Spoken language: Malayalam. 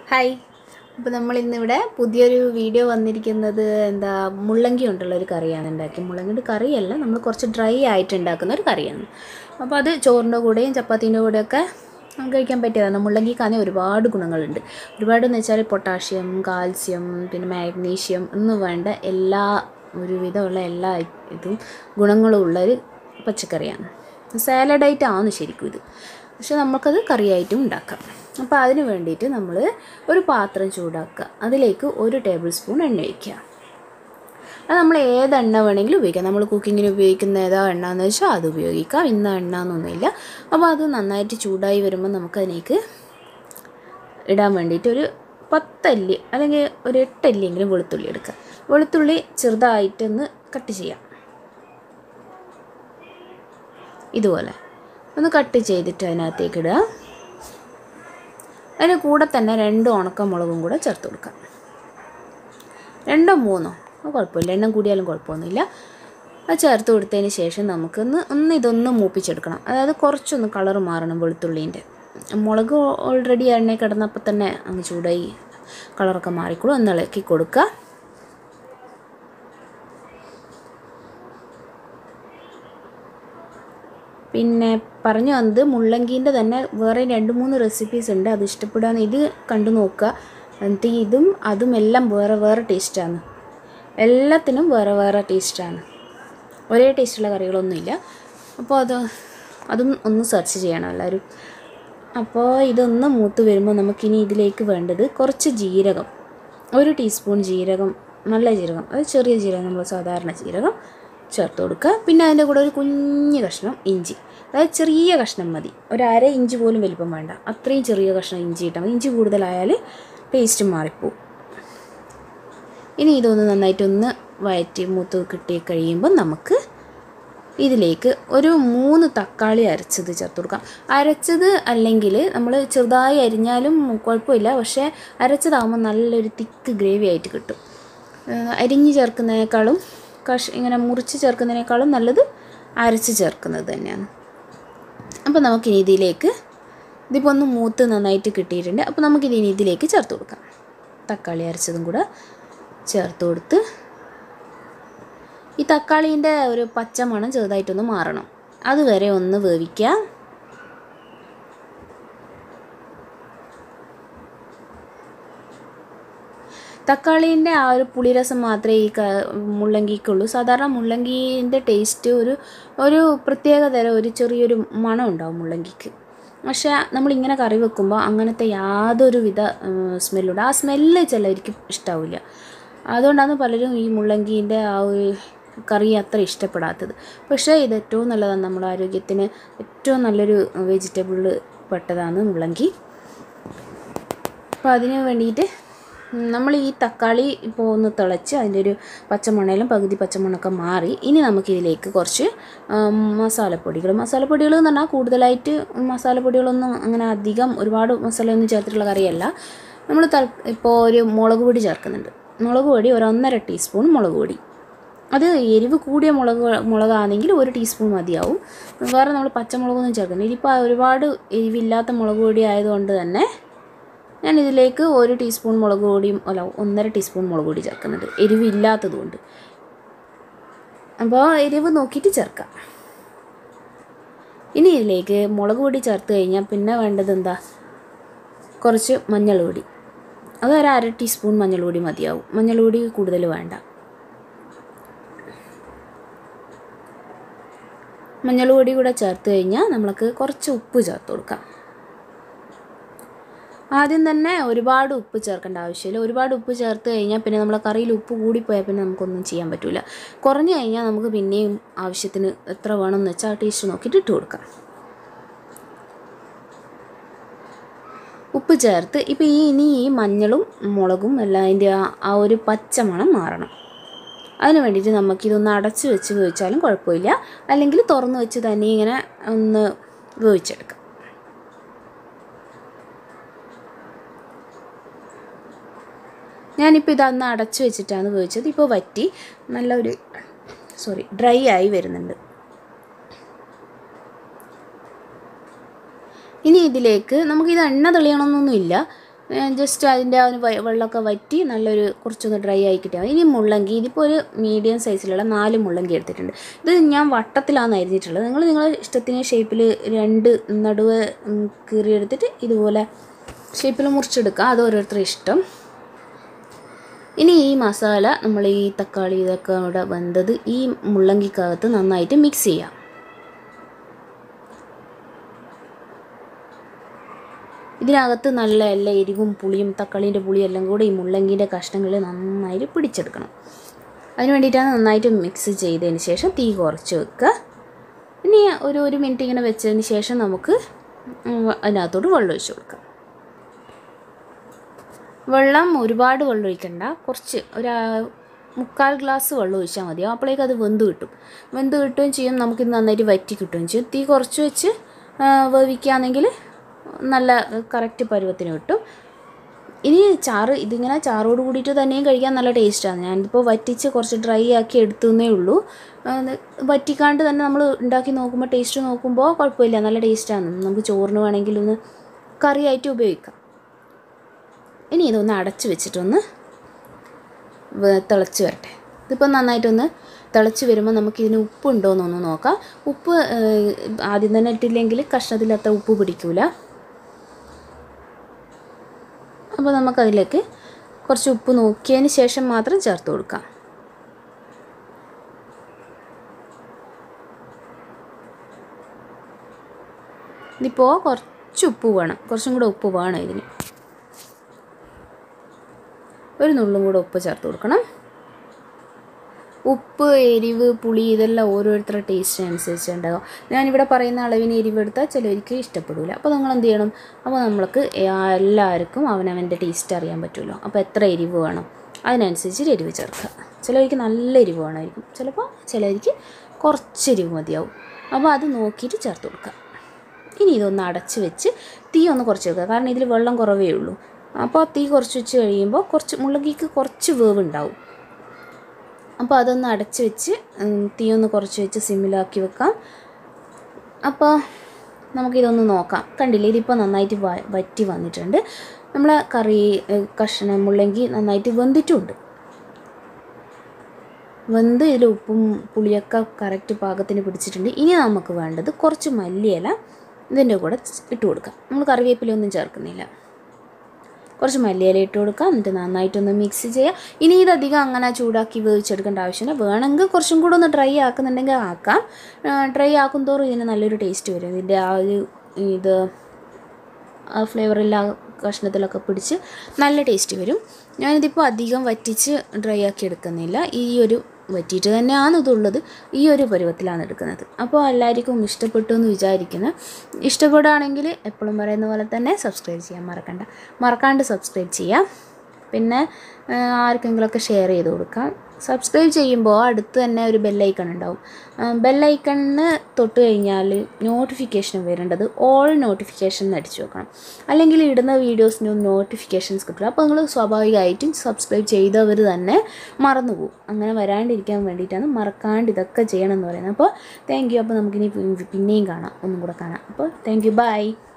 ഹായ് അപ്പോൾ നമ്മൾ ഇന്നിവിടെ പുതിയൊരു വീഡിയോ വന്നിരിക്കുന്നത് എന്താ മുള്ളങ്കി കൊണ്ടുള്ള ഒരു കറിയാണ് ഉണ്ടാക്കി മുള്ളങ്കിയുടെ കറിയല്ല നമ്മൾ കുറച്ച് ഡ്രൈ ആയിട്ട് ഉണ്ടാക്കുന്ന ഒരു കറിയാണ് അപ്പോൾ അത് ചോറിൻ്റെ കൂടെയും ചപ്പാത്തീൻ്റെ കൂടെയൊക്കെ നമുക്ക് കഴിക്കാൻ പറ്റിയതാണ് മുള്ളങ്കിക്കാണെങ്കിൽ ഒരുപാട് ഗുണങ്ങളുണ്ട് ഒരുപാട് എന്ന് വെച്ചാൽ പൊട്ടാഷ്യം കാൽസ്യം പിന്നെ മാഗ്നീഷ്യം എന്ന് വേണ്ട എല്ലാ ഒരുവിധമുള്ള എല്ലാ ഇതും ഗുണങ്ങളും ഉള്ള ഒരു പച്ചക്കറിയാണ് സാലഡായിട്ട് ആണ് ശരിക്കും ഇത് പക്ഷെ നമുക്കത് കറിയായിട്ടും ഉണ്ടാക്കാം അപ്പോൾ അതിന് വേണ്ടിയിട്ട് നമ്മൾ ഒരു പാത്രം ചൂടാക്കുക അതിലേക്ക് ഒരു ടേബിൾ സ്പൂൺ എണ്ണ ഒഴിക്കുക അത് നമ്മൾ ഏത് എണ്ണ വേണമെങ്കിലും ഉപയോഗിക്കാം നമ്മൾ കുക്കിങ്ങിന് ഉപയോഗിക്കുന്ന ഏതാ എണ്ണ എന്ന് വെച്ചാൽ അത് ഉപയോഗിക്കാം ഇന്ന എണ്ണ എന്നൊന്നുമില്ല അപ്പോൾ അത് നന്നായിട്ട് ചൂടായി വരുമ്പോൾ നമുക്കതിലേക്ക് ഇടാൻ വേണ്ടിയിട്ട് ഒരു പത്തല്ലി അല്ലെങ്കിൽ ഒരു എട്ടല്ലിയെങ്കിലും വെളുത്തുള്ളി എടുക്കുക വെളുത്തുള്ളി ചെറുതായിട്ടൊന്ന് കട്ട് ചെയ്യാം ഇതുപോലെ ഒന്ന് കട്ട് ചെയ്തിട്ട് അതിനകത്തേക്ക് ഇടുക അതിന് കൂടെ തന്നെ രണ്ട് ഉണക്കമുളകും കൂടെ ചേർത്ത് കൊടുക്കാം രണ്ടോ മൂന്നോ അത് കുഴപ്പമില്ല എണ്ണം കൂടിയാലും കുഴപ്പമൊന്നുമില്ല അത് ചേർത്ത് കൊടുത്തതിന് ശേഷം നമുക്കൊന്ന് ഒന്ന് ഇതൊന്ന് മൂപ്പിച്ചെടുക്കണം അതായത് കുറച്ചൊന്ന് കളർ മാറണം വെളുത്തുള്ളീൻ്റെ മുളക് ഓൾറെഡി എണ്ണയിൽ കിടന്നപ്പോൾ തന്നെ അങ്ങ് ചൂടായി കളറൊക്കെ മാറിക്കോളും ഒന്ന് ഇളക്കി കൊടുക്കുക പിന്നെ പറഞ്ഞു വന്നത് മുള്ളങ്കീൻ്റെ തന്നെ വേറെ രണ്ട് മൂന്ന് റെസിപ്പീസ് ഉണ്ട് അത് ഇഷ്ടപ്പെടാന്ന് ഇത് കണ്ടു നോക്കുക എന്നിട്ട് ഇതും അതും എല്ലാം വേറെ വേറെ ടേസ്റ്റാണ് എല്ലാത്തിനും വേറെ വേറെ ടേസ്റ്റാണ് ഒരേ ടേസ്റ്റുള്ള കറികളൊന്നുമില്ല അപ്പോൾ അത് അതും ഒന്ന് സെർച്ച് ചെയ്യണം എല്ലാവരും അപ്പോൾ ഇതൊന്ന് മൂത്ത് വരുമ്പോൾ നമുക്കിനി ഇതിലേക്ക് വേണ്ടത് കുറച്ച് ജീരകം ഒരു ടീസ്പൂൺ ജീരകം നല്ല ജീരകം അത് ചെറിയ ജീരകം നമ്മൾ സാധാരണ ജീരകം ചേർത്ത് കൊടുക്കുക പിന്നെ അതിൻ്റെ കൂടെ ഒരു കുഞ്ഞ് കഷ്ണം ഇഞ്ചി അതായത് ചെറിയ കഷ്ണം മതി ഒരു അര ഇഞ്ച് പോലും വലിപ്പം വേണ്ട അത്രയും ചെറിയ കഷ്ണം ഇഞ്ചി ഇട്ടാൽ മതി ഇഞ്ചി കൂടുതലായാൽ ടേസ്റ്റ് മാറിപ്പോവും ഇനി ഇതൊന്ന് നന്നായിട്ടൊന്ന് വയറ്റി മൂത്ത് കിട്ടി കഴിയുമ്പോൾ നമുക്ക് ഇതിലേക്ക് ഒരു മൂന്ന് തക്കാളി അരച്ചത് ചേർത്ത് കൊടുക്കാം അരച്ചത് അല്ലെങ്കിൽ നമ്മൾ ചെറുതായി അരിഞ്ഞാലും കുഴപ്പമില്ല പക്ഷേ അരച്ചതാകുമ്പോൾ നല്ലൊരു തിക്ക് ഗ്രേവി ആയിട്ട് കിട്ടും അരിഞ്ഞ് ചേർക്കുന്നതിനേക്കാളും കഷ് ഇങ്ങനെ മുറിച്ച് ചേർക്കുന്നതിനേക്കാളും നല്ലത് അരച്ച് ചേർക്കുന്നത് തന്നെയാണ് അപ്പോൾ നമുക്കിനി ഇതിലേക്ക് ഇതിപ്പോൾ ഒന്ന് മൂത്ത് നന്നായിട്ട് കിട്ടിയിട്ടുണ്ട് അപ്പോൾ നമുക്കിനി ഇതിലേക്ക് ചേർത്ത് കൊടുക്കാം തക്കാളി അരച്ചതും കൂടെ ചേർത്ത് കൊടുത്ത് ഈ തക്കാളീൻ്റെ ഒരു പച്ച മണം ചെറുതായിട്ടൊന്ന് മാറണം അതുവരെ ഒന്ന് വേവിക്കുക തക്കാളീൻ്റെ ആ ഒരു പുളിരസം മാത്രമേ ഈ ക മുള്ളങ്കിക്കുള്ളൂ സാധാരണ മുള്ളങ്കീൻ്റെ ടേസ്റ്റ് ഒരു ഒരു പ്രത്യേക തരം ഒരു ചെറിയൊരു മണം ഉണ്ടാവും മുള്ളങ്കിക്ക് പക്ഷേ നമ്മളിങ്ങനെ കറി വെക്കുമ്പോൾ അങ്ങനത്തെ യാതൊരു വിധ സ്മെല്ലുണ്ട് ആ സ്മെല്ല് ചിലർക്ക് ഇഷ്ടാവില്ല അതുകൊണ്ടാണ് പലരും ഈ മുള്ളങ്കീൻ്റെ ആ ഒരു കറി അത്ര ഇഷ്ടപ്പെടാത്തത് പക്ഷേ ഇത് ഏറ്റവും നല്ലതാണ് നമ്മുടെ ആരോഗ്യത്തിന് ഏറ്റവും നല്ലൊരു വെജിറ്റബിൾ പെട്ടതാണ് മുള്ളങ്കി അപ്പോൾ അതിന് വേണ്ടിയിട്ട് നമ്മൾ ഈ തക്കാളി ഇപ്പോൾ ഒന്ന് തിളച്ച് അതിൻ്റെ ഒരു പച്ചമണയിലും പകുതി പച്ചമണമൊക്കെ മാറി ഇനി നമുക്കിതിലേക്ക് കുറച്ച് മസാലപ്പൊടികൾ മസാലപ്പൊടികൾ എന്ന് പറഞ്ഞാൽ കൂടുതലായിട്ട് മസാലപ്പൊടികളൊന്നും അങ്ങനെ അധികം ഒരുപാട് മസാലയൊന്നും ചേർത്തിട്ടുള്ള കറിയല്ല നമ്മൾ തൽ ഇപ്പോൾ ഒരു മുളക് പൊടി ചേർക്കുന്നുണ്ട് മുളക് പൊടി ഒരു ഒന്നര ടീസ്പൂൺ മുളക് പൊടി അത് എരിവ് കൂടിയ മുളക് മുളകാണെങ്കിൽ ഒരു ടീസ്പൂൺ മതിയാവും വേറെ നമ്മൾ പച്ചമുളകൊന്നും ചേർക്കുന്നില്ല ഇതിപ്പോൾ ഒരുപാട് എരിവില്ലാത്ത മുളക് പൊടി ആയതുകൊണ്ട് തന്നെ ഞാൻ ഇതിലേക്ക് ഒരു ടീസ്പൂൺ മുളക് പൊടിയും അല്ല ഒന്നര ടീസ്പൂൺ മുളക് പൊടി ചേർക്കുന്നുണ്ട് എരിവില്ലാത്തതുകൊണ്ട് അപ്പോൾ എരിവ് നോക്കിയിട്ട് ചേർക്കാം ഇനി ഇതിലേക്ക് മുളക് പൊടി ചേർത്ത് കഴിഞ്ഞാൽ പിന്നെ വേണ്ടത് എന്താ കുറച്ച് മഞ്ഞൾ പൊടി അത് ഒരു അര ടീസ്പൂൺ മഞ്ഞൾ പൊടി മതിയാവും മഞ്ഞൾ പൊടി കൂടുതൽ വേണ്ട മഞ്ഞൾ പൊടി കൂടെ ചേർത്ത് കഴിഞ്ഞാൽ നമ്മൾക്ക് കുറച്ച് ഉപ്പ് ചേർത്ത് കൊടുക്കാം ആദ്യം തന്നെ ഒരുപാട് ഉപ്പ് ചേർക്കേണ്ട ആവശ്യമില്ല ഒരുപാട് ഉപ്പ് ചേർത്ത് കഴിഞ്ഞാൽ പിന്നെ നമ്മളെ കറിയിൽ ഉപ്പ് കൂടിപ്പോയാൽ പിന്നെ നമുക്കൊന്നും ചെയ്യാൻ പറ്റില്ല കുറഞ്ഞു കഴിഞ്ഞാൽ നമുക്ക് പിന്നെയും ആവശ്യത്തിന് എത്ര വേണമെന്ന് വെച്ചാൽ ടേസ്റ്റ് നോക്കിയിട്ട് ഇട്ട് കൊടുക്കാം ഉപ്പ് ചേർത്ത് ഇപ്പോൾ ഈ ഇനി ഈ മഞ്ഞളും മുളകും എല്ലാം അതിൻ്റെ ആ ഒരു പച്ച മണം മാറണം അതിന് വേണ്ടിയിട്ട് നമുക്കിതൊന്ന് അടച്ച് വെച്ച് വേവിച്ചാലും കുഴപ്പമില്ല അല്ലെങ്കിൽ തുറന്ന് വെച്ച് തന്നെ ഇങ്ങനെ ഒന്ന് വേവിച്ചെടുക്കാം ഞാനിപ്പോൾ ഇതന്ന് അടച്ചു വെച്ചിട്ടാണ് വേവിച്ചത് ഇപ്പോൾ വറ്റി നല്ലൊരു സോറി ഡ്രൈ ആയി വരുന്നുണ്ട് ഇനി ഇതിലേക്ക് നമുക്കിത് എണ്ണ തെളിയണമെന്നൊന്നുമില്ല ജസ്റ്റ് അതിൻ്റെ ആ ഒരു വെ- വെള്ളമൊക്കെ വറ്റി നല്ലൊരു കുറച്ചൊന്ന് ഡ്രൈ ആയി കിട്ടിയാൽ മതി ഇനി മുള്ളങ്കി ഇതിപ്പോൾ ഒരു മീഡിയം സൈസിലുള്ള നാല് മുള്ളങ്കി എടുത്തിട്ടുണ്ട് ഇത് ഞാൻ വട്ടത്തിലാണ് അരിഞ്ഞിട്ടുള്ളത് നിങ്ങൾ നിങ്ങളുടെ ഇഷ്ടത്തിന് ഷേപ്പിൽ രണ്ട് നടുവ് ഉം, കീറിയെടുത്തിട്ട് ഇതുപോലെ ഷേപ്പിൽ മുറിച്ചെടുക്കുക അത് ഓരോരുത്തരുടെ ഇഷ്ടം ഇനി ഈ മസാല നമ്മൾ ഈ തക്കാളി ഇതൊക്കെ ഇവിടെ വെന്തത് ഈ മുള്ളങ്കിക്കകത്ത് നന്നായിട്ട് മിക്സ് ചെയ്യാം ഇതിനകത്ത് നല്ല എല്ലാ എരിവും പുളിയും തക്കാളീൻ്റെ പുളിയും എല്ലാം കൂടെ ഈ മുള്ളങ്കീൻ്റെ കഷ്ണങ്ങളിൽ നന്നായിട്ട് പിടിച്ചെടുക്കണം അതിന് വേണ്ടിയിട്ടാണ് നന്നായിട്ട് മിക്സ് ചെയ്തതിന് ശേഷം തീ കുറച്ച് വെക്കുക ഇനി ഒരു ഒരു മിനിറ്റ് ഇങ്ങനെ വെച്ചതിന് ശേഷം നമുക്ക് ഉം അതിനകത്തോട്ട് വെള്ളം ഒഴിച്ച് കൊടുക്കാം വെള്ളം ഒരുപാട് വെള്ളം ഒഴിക്കണ്ട കുറച്ച് ഒരു ആ, മുക്കാൽ ഗ്ലാസ് വെള്ളം ഒഴിച്ചാൽ മതിയാവും അപ്പോഴേക്കും അത് വെന്ത് കിട്ടും വെന്ത് കിട്ടുകയും ചെയ്യും നമുക്കിത് നന്നായിട്ട് വറ്റി കിട്ടുകയും ചെയ്യും തീ കുറച്ച് വെച്ച് ആ, വേവിക്കുകയാണെങ്കിൽ നല്ല കറക്റ്റ് പരുവത്തിന് കിട്ടും ഇനി ചാറ് ഇതിങ്ങനെ ചാറോട് കൂടിയിട്ട് തന്നെയും കഴിക്കാൻ നല്ല ടേസ്റ്റാണ് ഞാനിതിപ്പോൾ വറ്റിച്ച് കുറച്ച് ഡ്രൈ ആക്കി എടുത്തുന്നേ ഉള്ളൂ അത് വറ്റിക്കാണ്ട് തന്നെ നമ്മൾ ഉണ്ടാക്കി നോക്കുമ്പോൾ ടേസ്റ്റ് നോക്കുമ്പോൾ കുഴപ്പമില്ല നല്ല ടേസ്റ്റാണ് നമുക്ക് ചോറിന് വേണമെങ്കിൽ ഒന്ന് കറിയായിട്ട് ഉപയോഗിക്കാം ഇനി ഇതൊന്ന് അടച്ച് വെച്ചിട്ടൊന്ന് വേ- തിളച്ച് വരട്ടെ ഇതിപ്പോൾ നന്നായിട്ടൊന്ന് തിളച്ച് വരുമ്പോൾ നമുക്കിതിന് ഉപ്പുണ്ടോ എന്നൊന്ന് നോക്കാം ഉപ്പ് ഏഹ്, ആദ്യം തന്നെ ഇട്ടില്ലെങ്കിൽ കഷ്ണത്തിൽ അത്ര ഉപ്പ് പിടിക്കൂല അപ്പോൾ നമുക്കതിലേക്ക് കുറച്ച് ഉപ്പ് നോക്കിയതിന് ശേഷം മാത്രം ചേർത്ത് കൊടുക്കാം ഇതിപ്പോൾ കുറച്ച് ഉപ്പ് വേണം കുറച്ചും കൂടെ ഉപ്പ് വേണം ഇതിന് ഒരു നുള്ളും കൂടെ ഉപ്പ് ചേർത്ത് കൊടുക്കണം ഉപ്പ് എരിവ് പുളി ഇതെല്ലാം ഓരോരുത്തരുടെ ടേസ്റ്റ് അനുസരിച്ച് ഉണ്ടാകും ഞാനിവിടെ പറയുന്ന അളവിന് എരിവ് എടുത്താൽ ചിലർക്ക് ഇഷ്ടപ്പെടില്ല അപ്പോൾ നിങ്ങൾ എന്ത് ചെയ്യണം അപ്പോൾ നമ്മൾക്ക് എല്ലാവർക്കും അവനവൻ്റെ ടേസ്റ്റ് അറിയാൻ പറ്റുമല്ലോ അപ്പോൾ എത്ര എരിവ് വേണം അതിനനുസരിച്ച് എരിവ് ചേർക്കുക ചിലർക്ക് നല്ല എരിവ് വേണമായിരിക്കും ചിലപ്പോൾ ചിലർക്ക് കുറച്ച് എരിവ് മതിയാവും അപ്പോൾ അത് നോക്കിയിട്ട് ചേർത്ത് കൊടുക്കുക ഇനി ഇതൊന്ന് അടച്ച് വെച്ച് തീ ഒന്ന് കുറച്ച് വെക്കുക കാരണം ഇതിൽ വെള്ളം കുറവേ ഉള്ളൂ അപ്പോൾ തീ കുറച്ച് വെച്ച് കഴിയുമ്പോൾ കുറച്ച് മുളകിക്ക് കുറച്ച് വേവ് ഉണ്ടാവും അപ്പോൾ അതൊന്ന് അടച്ച് വെച്ച് ഉം, തീ ഒന്ന് കുറച്ച് വെച്ച് സിമ്മിലാക്കി വെക്കാം അപ്പോൾ നമുക്കിതൊന്ന് നോക്കാം കണ്ടില്ലേ ഇതിപ്പോൾ നന്നായിട്ട് വ വറ്റി വന്നിട്ടുണ്ട് നമ്മളെ കറി ഏ, കഷ്ണം മുള്ളങ്കി നന്നായിട്ട് വെന്തിട്ടുമുണ്ട് വെന്ത് ഇതിൽ ഉപ്പും പുളിയൊക്കെ കറക്റ്റ് പാകത്തിന് പിടിച്ചിട്ടുണ്ട് ഇനി നമുക്ക് വേണ്ടത് കുറച്ച് മല്ലിയില ഇതിൻ്റെ കൂടെ ഇട്ട് കൊടുക്കാം നമ്മൾ കറിവേപ്പിലൊന്നും ചേർക്കുന്നില്ല കുറച്ച് മല്ലിയില ഇട്ട് കൊടുക്കാം എന്നിട്ട് നന്നായിട്ടൊന്ന് മിക്സ് ചെയ്യുക ഇനി ഇതധികം അങ്ങനെ ചൂടാക്കി വേവിച്ചെടുക്കേണ്ട ആവശ്യമില്ല വേണമെങ്കിൽ കുറച്ചും കൂടെ ഒന്ന് ഡ്രൈ ആക്കുന്നുണ്ടെങ്കിൽ ആക്കാം ഡ്രൈ ആക്കും തോറും ഇതിന് നല്ലൊരു ടേസ്റ്റ് വരും ഇതിൻ്റെ ആ ഒരു ഇത് ആ ഫ്ലേവറെല്ലാം കഷ്ണത്തിലൊക്കെ പിടിച്ച് നല്ല ടേസ്റ്റ് വരും ഞാനിതിപ്പോൾ അധികം വറ്റിച്ച് ഡ്രൈ ആക്കി എടുക്കുന്നില്ല ഈ ഒരു വറ്റിയിട്ട് തന്നെയാണ് ഇതുള്ളത് ഈ ഒരു പരുവത്തിലാണ് എടുക്കുന്നത് അപ്പോൾ എല്ലാവർക്കും ഇഷ്ടപ്പെട്ടു എന്ന് വിചാരിക്കുന്നു ഇഷ്ടപ്പെടുകയാണെങ്കിൽ എപ്പോഴും പറയുന്ന പോലെ തന്നെ സബ്സ്ക്രൈബ് ചെയ്യാൻ മറക്കണ്ട മറക്കാണ്ട് സബ്സ്ക്രൈബ് ചെയ്യാം പിന്നെ ആ, ആർക്കെങ്കിലുമൊക്കെ ഷെയർ ചെയ്ത് കൊടുക്കാം സബ്സ്ക്രൈബ് ചെയ്യുമ്പോൾ അടുത്ത് തന്നെ ഒരു ബെല്ലൈക്കൺ ഉണ്ടാവും ബെല്ലൈക്കണിന് തൊട്ട് കഴിഞ്ഞാൽ നോട്ടിഫിക്കേഷൻ വരേണ്ടത് ഓൾ നോട്ടിഫിക്കേഷൻ അടിച്ചു വെക്കണം അല്ലെങ്കിൽ ഇടുന്ന വീഡിയോസിന് നോട്ടിഫിക്കേഷൻസ് കിട്ടില്ല അപ്പോൾ നിങ്ങൾ സ്വാഭാവികമായിട്ടും സബ്സ്ക്രൈബ് ചെയ്തവർ തന്നെ മറന്നുപോകും അങ്ങനെ വരാണ്ടിരിക്കാൻ വേണ്ടിയിട്ടാണ് മറക്കാണ്ട് ഇതൊക്കെ ചെയ്യണം എന്ന് പറയുന്നത് അപ്പോൾ താങ്ക് യു അപ്പോൾ നമുക്കിനി പിന്നെയും കാണാം ഒന്നും കൂടെ കാണാം അപ്പോൾ താങ്ക് യു ബൈ